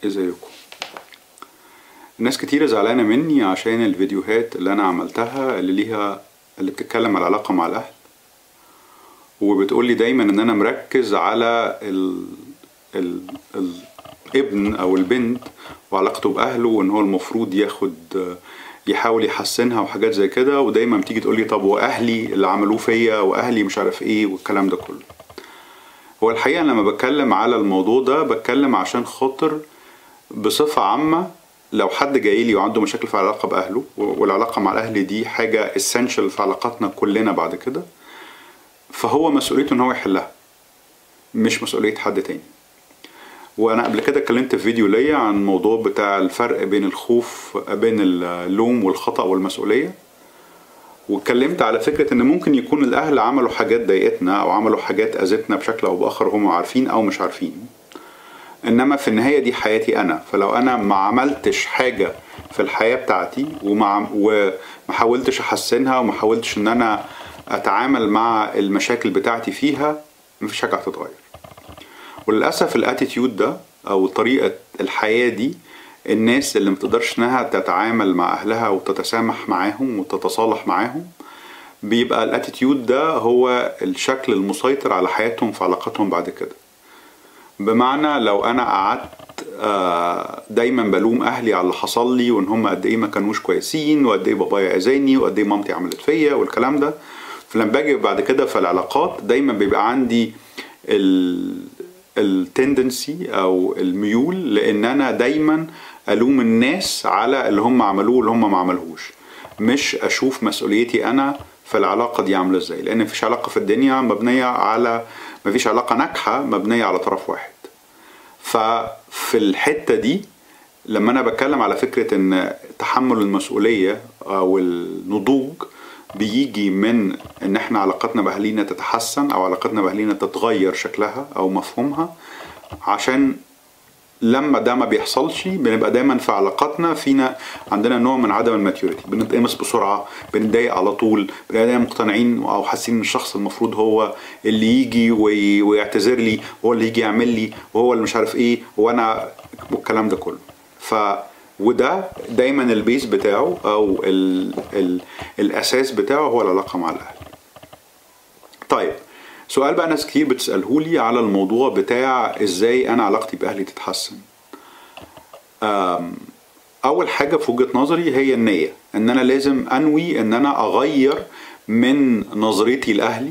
ازيكم ناس كتيرة زعلانة مني عشان الفيديوهات اللي انا عملتها اللي ليها اللي بتتكلم على العلاقة مع الاهل وبتقولي دايما ان انا مركز على ال... ال... الابن او البنت وعلاقته باهله وان هو المفروض ياخد يحاول يحسنها وحاجات زي كده ودايما بتيجي تقولي طب واهلي اللي عملوه فيا واهلي مش عارف ايه والكلام ده كله هو الحقيقة لما بتكلم على الموضوع ده بتكلم عشان خاطر بصفة عامة لو حد جاي لي وعنده مشاكل في العلاقة بأهله والعلاقة مع الأهل دي حاجة essential في علاقاتنا كلنا بعد كده فهو مسؤوليته إن هو يحلها مش مسؤولية حد تاني وأنا قبل كده اتكلمت في فيديو ليا عن الموضوع بتاع الفرق بين الخوف بين اللوم والخطأ والمسؤولية واتكلمت على فكرة ان ممكن يكون الاهل عملوا حاجات ضايقتنا او عملوا حاجات اذتنا بشكل او باخر هم عارفين او مش عارفين انما في النهاية دي حياتي انا فلو انا ما عملتش حاجة في الحياة بتاعتي وما وما حاولتش احسنها وما حاولتش ان انا اتعامل مع المشاكل بتاعتي فيها مفيش حاجة هتتغير وللاسف الاتيتيود ده او طريقة الحياة دي الناس اللي متقدرش انها تتعامل مع اهلها وتتسامح معاهم وتتصالح معاهم بيبقى الاتيتيود ده هو الشكل المسيطر على حياتهم في علاقاتهم بعد كده بمعنى لو انا قعدت دايما بلوم اهلي على اللي حصل لي وان هم قد ايه ما كانوش كويسين وقد ايه بابايا اذاني وقد ايه مامتي عملت فيا والكلام ده فلما باجي بعد كده في العلاقات دايما بيبقى عندي ال التندنسي او الميول لان انا دايما الوم الناس على اللي هم عملوه واللي هم ما عملوش مش اشوف مسؤوليتي انا في العلاقه دي عامله ازاي لان مفيش علاقه في الدنيا مبنيه على مفيش علاقه ناجحه مبنيه على طرف واحد ففي الحته دي لما انا بتكلم على فكره ان تحمل المسؤوليه او النضوج بيجي من ان احنا علاقتنا باهالينا تتحسن او علاقتنا باهالينا تتغير شكلها او مفهومها عشان لما ده ما بيحصلش بنبقى دايما في علاقاتنا فينا عندنا نوع من عدم الماتيوريتي بنتقمص بسرعه بنتضايق على طول بنبقى دايما مقتنعين او حاسين ان الشخص المفروض هو اللي يجي وي... ويعتذر لي هو اللي يجي يعمل لي وهو اللي مش عارف ايه وانا والكلام ده كله ف وده دايما البيس بتاعه او ال ال الاساس بتاعه هو العلاقه مع الاهل طيب سؤال بقى ناس كتير بتساله لي على الموضوع بتاع ازاي انا علاقتي باهلي تتحسن اول حاجه في وجهه نظري هي النيه ان انا لازم انوي ان انا اغير من نظرتي لاهلي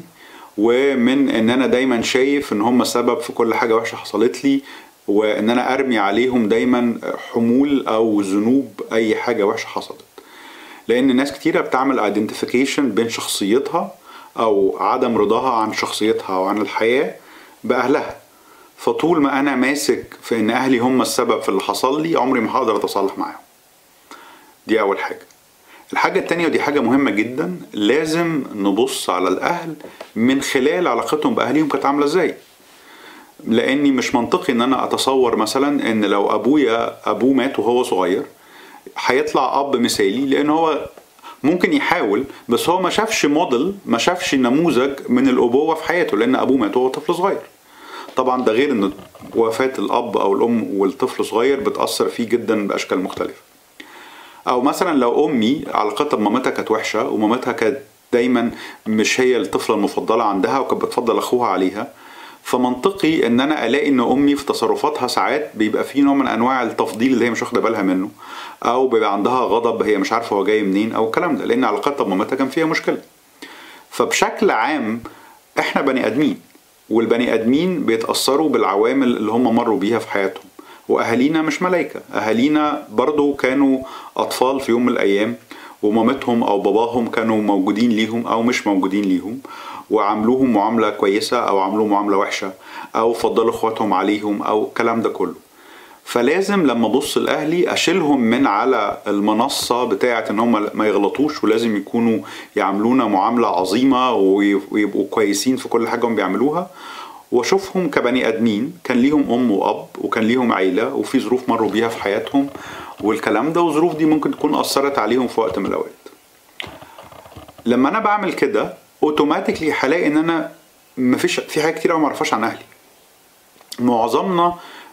ومن ان انا دايما شايف ان هم سبب في كل حاجه وحشه حصلت لي وان انا ارمي عليهم دايما حمول او ذنوب اي حاجه وحشه حصلت لان ناس كتيره بتعمل ايدنتيفيكيشن بين شخصيتها او عدم رضاها عن شخصيتها وعن الحياه باهلها فطول ما انا ماسك في ان اهلي هم السبب في اللي حصل لي عمري ما هقدر اتصالح معاهم دي اول حاجه الحاجة التانية ودي حاجة مهمة جدا لازم نبص على الأهل من خلال علاقتهم بأهليهم كانت عاملة ازاي لاني مش منطقي ان انا اتصور مثلا ان لو ابويا ابوه مات وهو صغير هيطلع اب مثالي لان هو ممكن يحاول بس هو ما شافش موديل ما شافش نموذج من الابوه في حياته لان ابوه مات وهو طفل صغير طبعا ده غير ان وفاه الاب او الام والطفل صغير بتاثر فيه جدا باشكال مختلفه او مثلا لو امي علاقتها بمامتها كانت وحشه ومامتها كانت دايما مش هي الطفله المفضله عندها وكانت بتفضل اخوها عليها فمنطقي ان انا الاقي ان امي في تصرفاتها ساعات بيبقى في نوع من انواع التفضيل اللي هي مش واخده بالها منه او بيبقى عندها غضب هي مش عارفه هو جاي منين او الكلام ده لان علاقتها بمامتها كان فيها مشكله فبشكل عام احنا بني ادمين والبني ادمين بيتاثروا بالعوامل اللي هم مروا بيها في حياتهم واهالينا مش ملايكه اهالينا برضو كانوا اطفال في يوم من الايام ومامتهم او باباهم كانوا موجودين ليهم او مش موجودين ليهم وعاملوهم معامله كويسه او عاملوهم معامله وحشه او فضلوا اخواتهم عليهم او الكلام ده كله فلازم لما ابص لاهلي اشيلهم من على المنصه بتاعه ان هم ما يغلطوش ولازم يكونوا يعاملونا معامله عظيمه ويبقوا كويسين في كل حاجه هم بيعملوها واشوفهم كبني ادمين كان ليهم ام واب وكان ليهم عيله وفي ظروف مروا بيها في حياتهم والكلام ده والظروف دي ممكن تكون اثرت عليهم في وقت من الاوقات لما انا بعمل كده اوتوماتيكلي هلاقي ان انا مفيش في حاجات كتير ما اعرفهاش عن اهلي معظمنا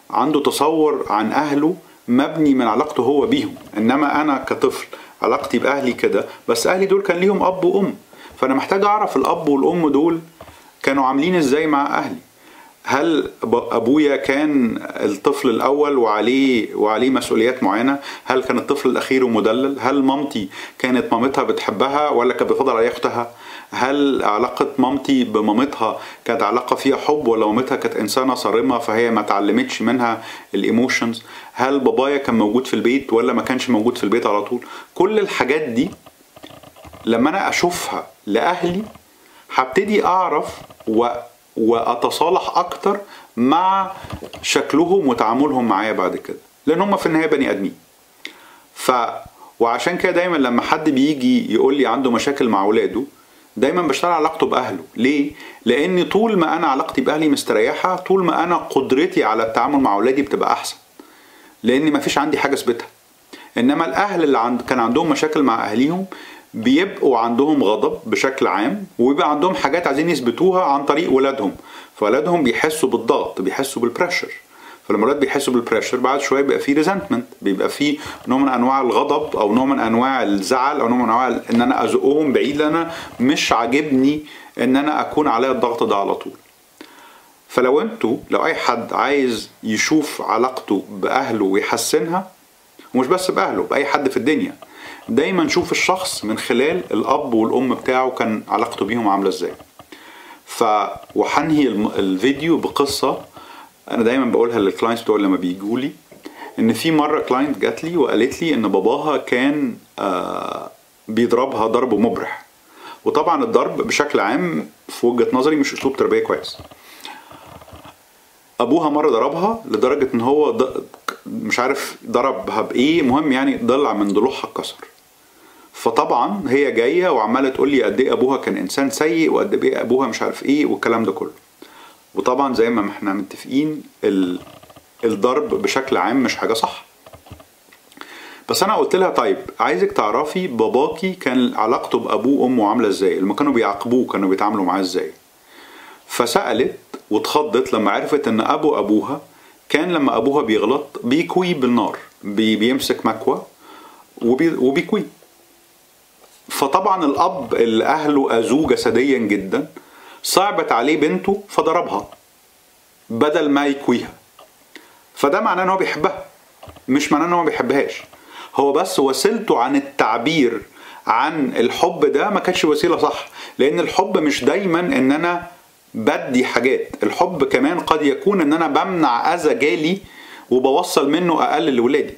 عنده تصور عن اهله مبني من علاقته هو بيهم انما انا كطفل علاقتي باهلي كده بس اهلي دول كان ليهم اب وام فانا محتاج اعرف الاب والام دول كانوا عاملين ازاي مع اهلي هل ابويا كان الطفل الاول وعليه وعليه مسؤوليات معينه هل كان الطفل الاخير ومدلل هل مامتي كانت مامتها بتحبها ولا كانت بتفضل على اختها هل علاقة مامتي بمامتها كانت علاقة فيها حب ولا مامتها كانت إنسانة صارمة فهي ما تعلمتش منها الإيموشنز هل بابايا كان موجود في البيت ولا ما كانش موجود في البيت على طول كل الحاجات دي لما أنا أشوفها لأهلي هبتدي أعرف و واتصالح اكتر مع شكلهم وتعاملهم معايا بعد كده لان هم في النهايه بني ادمين ف وعشان كده دايما لما حد بيجي يقول لي عنده مشاكل مع اولاده دايما بشتغل علاقته باهله ليه لان طول ما انا علاقتي باهلي مستريحه طول ما انا قدرتي على التعامل مع اولادي بتبقى احسن لان مفيش عندي حاجه اثبتها انما الاهل اللي عند كان عندهم مشاكل مع اهليهم بيبقوا عندهم غضب بشكل عام وبيبقى عندهم حاجات عايزين يثبتوها عن طريق ولادهم فولادهم بيحسوا بالضغط بيحسوا بالبريشر فلما الولاد بيحسوا بالبريشر بعد شويه بيبقى في ريزنتمنت بيبقى في نوع من انواع الغضب او نوع من انواع الزعل او نوع من انواع ان انا ازقهم بعيد لان انا مش عاجبني ان انا اكون عليا الضغط ده على طول فلو انتوا لو اي حد عايز يشوف علاقته باهله ويحسنها ومش بس باهله باي حد في الدنيا دايما شوف الشخص من خلال الاب والام بتاعه كان علاقته بيهم عامله ازاي ف وهنهي الفيديو بقصه انا دايما بقولها للكلاينتس بتوع لما بيجوا لي ان في مره كلاينت جات لي وقالت لي ان باباها كان آه بيضربها ضرب مبرح وطبعا الضرب بشكل عام في وجهه نظري مش اسلوب تربيه كويس ابوها مره ضربها لدرجه ان هو مش عارف ضربها بايه مهم يعني ضلع من ضلوعها اتكسر فطبعا هي جايه وعماله تقول لي قد ايه ابوها كان انسان سيء وقد ايه ابوها مش عارف ايه والكلام ده كله وطبعا زي ما احنا متفقين الضرب بشكل عام مش حاجه صح بس انا قلت لها طيب عايزك تعرفي باباكي كان علاقته بابوه وامه عامله ازاي لما كانوا بيعاقبوه كانوا بيتعاملوا معاه ازاي فسالت واتخضت لما عرفت ان ابو ابوها كان لما ابوها بيغلط بيكوي بالنار بي بيمسك مكوى وبي وبيكوي فطبعا الاب اللي اهله اذوه جسديا جدا صعبت عليه بنته فضربها بدل ما يكويها فده معناه ان هو بيحبها مش معناه ان هو ما بيحبهاش هو بس وسيلته عن التعبير عن الحب ده ما كانتش وسيله صح لان الحب مش دايما ان انا بدي حاجات الحب كمان قد يكون ان انا بمنع اذى جالي وبوصل منه اقل لولادي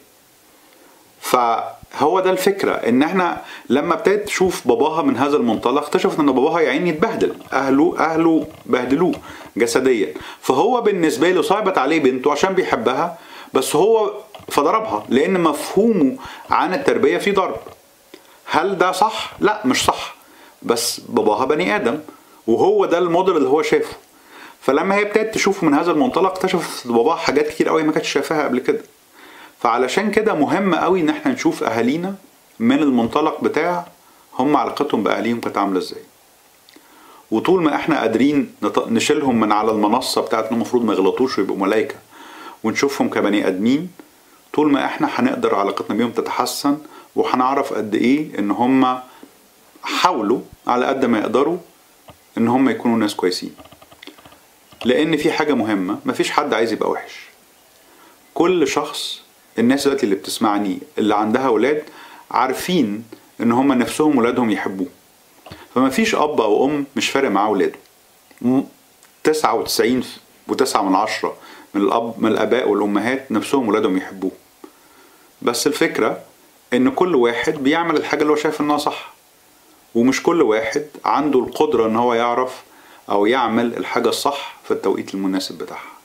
فهو ده الفكرة ان احنا لما ابتدت تشوف باباها من هذا المنطلق اكتشفت ان باباها يا عيني اتبهدل اهله اهله بهدلوه جسديا فهو بالنسبة له صعبت عليه بنته عشان بيحبها بس هو فضربها لان مفهومه عن التربية في ضرب هل ده صح؟ لا مش صح بس باباها بني ادم وهو ده الموديل اللي هو شافه فلما هي ابتدت تشوفه من هذا المنطلق اكتشفت باباها حاجات كتير قوي ما كانتش شايفاها قبل كده فعلشان كده مهم قوي ان احنا نشوف اهالينا من المنطلق بتاع هم علاقتهم باهاليهم كانت عامله ازاي وطول ما احنا قادرين نشيلهم من على المنصه بتاعت انهم المفروض ما يغلطوش ويبقوا ملائكه ونشوفهم كبني ادمين طول ما احنا هنقدر علاقتنا بيهم تتحسن وهنعرف قد ايه ان هم حاولوا على قد ما يقدروا ان هم يكونوا ناس كويسين لان في حاجه مهمه مفيش حد عايز يبقى وحش كل شخص الناس دلوقتي اللي بتسمعني اللي عندها ولاد عارفين ان هم نفسهم ولادهم يحبوه فما فيش اب او ام مش فارق معاه ولاده تسعة وتسعين وتسعة من عشرة من الاب من الاباء والامهات نفسهم ولادهم يحبوه بس الفكرة ان كل واحد بيعمل الحاجة اللي هو شايف انها صح ومش كل واحد عنده القدرة ان هو يعرف او يعمل الحاجة الصح في التوقيت المناسب بتاعها